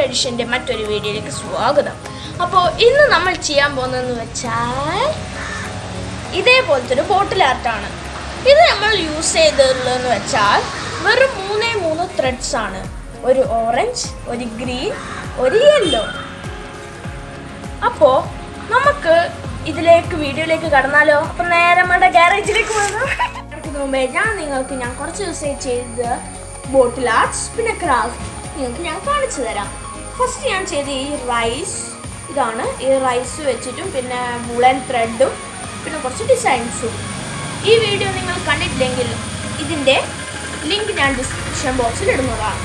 എഡിഷൻ്റെ മറ്റൊരു വീഡിയോയിലേക്ക് സ്വാഗതം അപ്പോൾ ഇന്ന് നമ്മൾ ചെയ്യാൻ പോകുന്നതെന്ന് വെച്ചാൽ ഇതേപോലത്തെ ഒരു ബോട്ടിൽ ആർട്ടാണ് ഇത് നമ്മൾ യൂസ് ചെയ്തിട്ടുള്ളതെന്ന് വെച്ചാൽ വെറും മൂന്നേ മൂന്ന് ത്രെഡ്സ് ആണ് ഒരു ഓറഞ്ച് ഒരു ഗ്രീൻ ഒരു യെല്ലോ അപ്പോൾ നമുക്ക് ഇതിലേക്ക് വീഡിയോയിലേക്ക് കടന്നാലോ അപ്പം നേരെ നമ്മുടെ ഗാരേജിലേക്ക് പോകുന്നതിന് മുമ്പേ ഞാൻ നിങ്ങൾക്ക് ഞാൻ കുറച്ച് ദിവസം ചെയ്ത ബോട്ടിൽ ആർട്സ് പിന്നെ ക്രാഫ്റ്റ് നിങ്ങൾക്ക് ഞാൻ കാണിച്ചു തരാം ഫസ്റ്റ് ഞാൻ ചെയ്ത ഈ റൈസ് ഇതാണ് ഈ റൈസ് വെച്ചിട്ടും പിന്നെ വുളൻ ത്രെഡും പിന്നെ കുറച്ച് ഡിസൈൻസും ഈ വീഡിയോ നിങ്ങൾ കണ്ടിട്ടില്ലെങ്കിൽ ഇതിൻ്റെ ലിങ്ക് ഞാൻ ഡിസ്ക്രിപ്ഷൻ ബോക്സിൽ ഇടുന്നതാണ്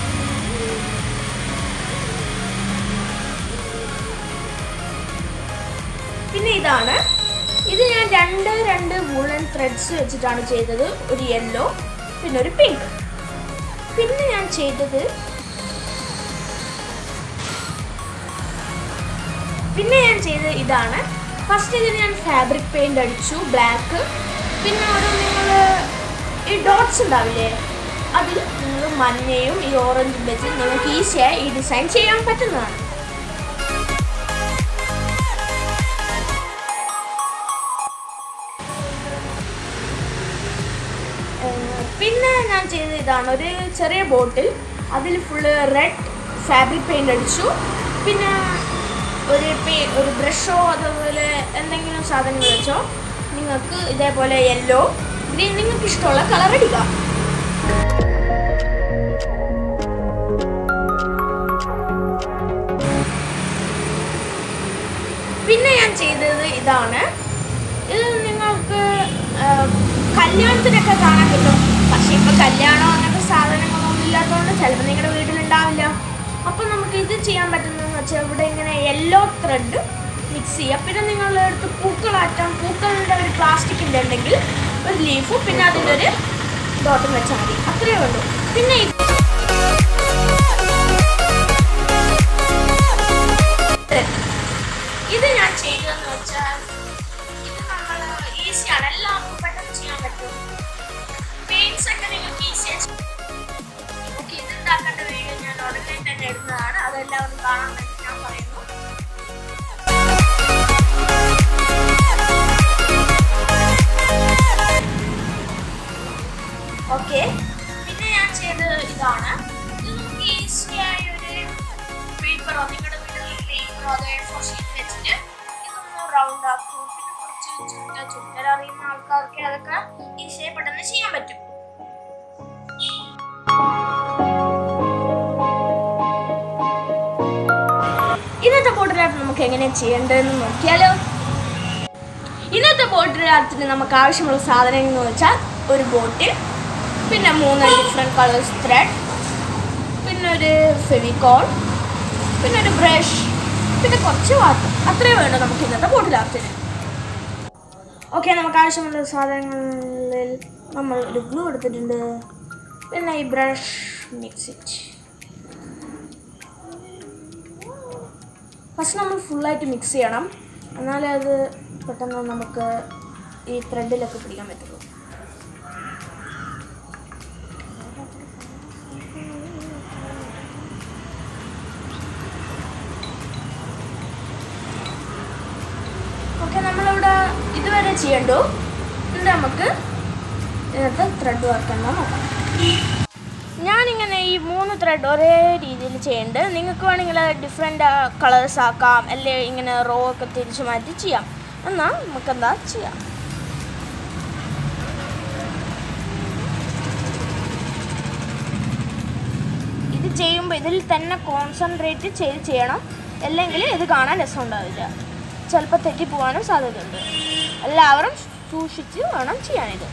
പിന്നെ ഇതാണ് ഇത് ഞാൻ രണ്ട് രണ്ട് വൂളൻ ത്രെഡ്സ് വെച്ചിട്ടാണ് ചെയ്തത് ഒരു യെല്ലോ പിന്നെ ഒരു പിങ്ക് പിന്നെ ഞാൻ ചെയ്തത് പിന്നെ ഞാൻ ചെയ്തത് ഇതാണ് ഫസ്റ്റ് ഇതിന് ഞാൻ ഫാബ്രിക് പെയിന്റ് അടിച്ചു ബ്ലാക്ക് പിന്നെ ഒരു നിങ്ങൾ ഈ ഡോട്ട്സ് ഉണ്ടാവില്ലേ അതിൽ നിങ്ങൾ മഞ്ഞയും ഈ ഓറഞ്ചും വെച്ച് നിങ്ങൾക്ക് ഈസിയായി ഈ ഡിസൈൻ ചെയ്യാൻ പറ്റുന്നതാണ് ഏഹ് പിന്നെ ഞാൻ ചെയ്തത് ഇതാണ് ഒരു ചെറിയ ബോട്ടിൽ അതിൽ ഫുള്ള് റെഡ് ഫാബ്രിക് പെയിൻ്റ് അടിച്ചു പിന്നെ ഒരു പേ ഒരു ബ്രഷോ അതുപോലെ എന്തെങ്കിലും സാധനങ്ങൾ വെച്ചോ നിങ്ങൾക്ക് ഇതേപോലെ യെല്ലോ ഗ്രീൻ നിങ്ങൾക്ക് ഇഷ്ടമുള്ള കളർ അടിക്കാം പിന്നെ ഞാൻ ചെയ്തത് ഇതാണ് ഇത് നിങ്ങൾക്ക് ആ, കല്യാണത്തിനൊക്കെ കാണാൻ കിട്ടും പക്ഷെ ഇപ്പൊ കല്യാണം അങ്ങനത്തെ സാധനങ്ങളൊന്നും ഇല്ലാത്തതുകൊണ്ട് ചിലപ്പോൾ നിങ്ങളുടെ വീട്ടിലുണ്ടാവില്ല അപ്പം നമുക്ക് ഇത് ചെയ്യാൻ പറ്റുന്നതെന്ന് വെച്ചാൽ ഇവിടെ ഇങ്ങനെ യെല്ലോ ത്രെഡ് മിക്സ് ചെയ്യുക പിന്നെ നിങ്ങളുടെ അടുത്ത് പൂക്കളാറ്റം പൂക്കളുടെ ഒരു പ്ലാസ്റ്റിക്കിൻ്റെ ഉണ്ടെങ്കിൽ ഒരു ലീഫും പിന്നെ അതിൻ്റെ ഒരു ഡോട്ടും വെച്ചാൽ മതി അത്രയേ ഉള്ളൂ പിന്നെ ഇത് ഇത് ഞാൻ ചെയ്തതെന്ന് വെച്ചാൽ ഇത് നമ്മൾ ഈസിയാണ് എല്ലാവർക്കും പെട്ടെന്ന് ചെയ്യാൻ പറ്റും പെയിൻസ് ഒക്കെ നിങ്ങൾക്ക് ഈസിയായി ഓക്കെ ഇത് ഉണ്ടാക്കേണ്ട വീഡിയോ ഞാൻ ഉടനെ തന്നെ ഇടുന്നതാണ് അതെല്ലാവരും കാണാൻ വേണ്ടി ഞാൻ പറയുന്നു ഓക്കെ പിന്നെ ഞാൻ ചെയ്തത് ഇതാണ് ഇത് നമുക്ക് ഈസിയായ ഒരു പേപ്പറോ നിങ്ങളുടെ വീട്ടിൽ പേപ്പറോ അതോ എ ഫോർ ഷീറ്റ് വെച്ചിട്ട് ഇതൊന്ന് റൗണ്ട് ആക്കും പിന്നെ കുറച്ച് ചുരുക്ക ചുരുക്കൽ അറിയുന്ന ആൾക്കാർക്ക് അതൊക്കെ ഈസിയായി പെട്ടെന്ന് ചെയ്യാൻ പറ്റും ഇന്നത്തെ ബോട്ടിലാട്ട് നമുക്ക് എങ്ങനെ ചെയ്യേണ്ടതെന്ന് നോക്കിയാലോ ഇന്നത്തെ ബോട്ടിലാട്ടിന് നമുക്ക് ആവശ്യമുള്ള സാധനങ്ങൾ എന്ന് വെച്ചാൽ ഒരു ബോട്ടിൽ പിന്നെ മൂന്ന് ഡിഫറെൻറ്റ് കളേഴ്സ് ത്രെഡ് പിന്നെ ഒരു ഫെവിക്കോൾ പിന്നെ ഒരു ബ്രഷ് പിന്നെ കുറച്ച് വാട്ടർ അത്രയും വേണ്ട നമുക്ക് ഇന്നത്തെ ബോട്ടിൽ ആർട്ടിന് ഓക്കെ നമുക്ക് ആവശ്യമുള്ള സാധനങ്ങളിൽ നമ്മൾ ഒരു ഗ്ലൂ എടുത്തിട്ടുണ്ട് പിന്നെ ഈ ബ്രഷ് മിക്സ് ഇറ്റ് ഫസ്റ്റ് നമ്മൾ ഫുള്ളായിട്ട് മിക്സ് ചെയ്യണം എന്നാലേ അത് പെട്ടെന്ന് നമുക്ക് ഈ ത്രെഡിലൊക്കെ പിടിക്കാൻ പറ്റുള്ളൂ ഓക്കെ നമ്മളിവിടെ ഇതുവരെ ചെയ്യണ്ടു എന്നിട്ട് നമുക്ക് ഇതിനകത്ത് ത്രെഡ് വർക്ക് എന്നാ നോക്കാം ഞാനിങ്ങനെ ഈ മൂന്ന് ത്രെഡ് ഒരേ രീതിയിൽ ചെയ്യുന്നുണ്ട് നിങ്ങൾക്ക് വേണമെങ്കിൽ ഡിഫറെൻ്റ് കളേഴ്സ് ആക്കാം അല്ലെ ഇങ്ങനെ റോ ഒക്കെ തിരിച്ചു മാറ്റി ചെയ്യാം എന്നാൽ നമുക്കെന്താ ചെയ്യാം ഇത് ചെയ്യുമ്പോൾ ഇതിൽ തന്നെ കോൺസെൻട്രേറ്റ് ചെയ്ത് ചെയ്യണം അല്ലെങ്കിൽ ഇത് കാണാൻ രസം ഉണ്ടാവില്ല ചിലപ്പോൾ തെറ്റിപ്പോവാനും സാധ്യതയുണ്ട് എല്ലാവരും സൂക്ഷിച്ച് വേണം ചെയ്യാനിത്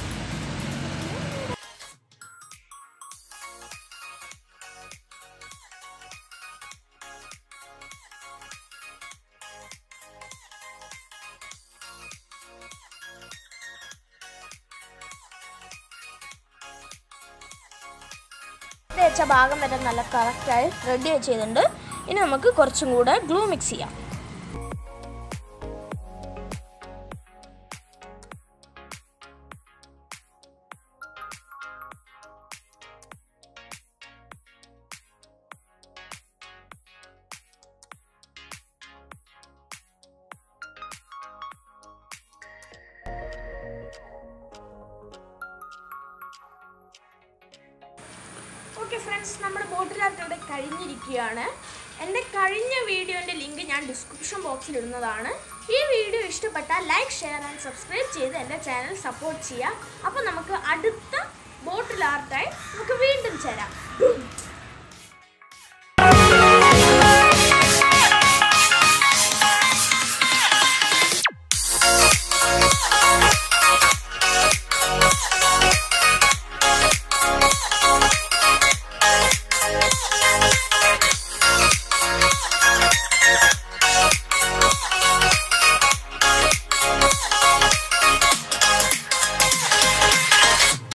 തേച്ച ഭാഗം വരെ നല്ല കറക്റ്റായി റെഡി ചെയ്തിട്ടുണ്ട് ഇനി നമുക്ക് കുറച്ചും കൂടെ ഗ്ലൂ മിക്സ് ചെയ്യാം ഓക്കെ ഫ്രണ്ട്സ് നമ്മുടെ ബോട്ടിൽ ആർട്ട് ഇവിടെ കഴിഞ്ഞിരിക്കുകയാണ് എൻ്റെ കഴിഞ്ഞ വീഡിയോൻ്റെ ലിങ്ക് ഞാൻ ഡിസ്ക്രിപ്ഷൻ ബോക്സിൽ ഇടുന്നതാണ് ഈ വീഡിയോ ഇഷ്ടപ്പെട്ടാൽ ലൈക്ക് ഷെയർ ആൻഡ് സബ്സ്ക്രൈബ് ചെയ്ത് എൻ്റെ ചാനൽ സപ്പോർട്ട് ചെയ്യുക അപ്പോൾ നമുക്ക് അടുത്ത ബോട്ടിൽ ആർട്ടായി നമുക്ക് വീണ്ടും ചേരാം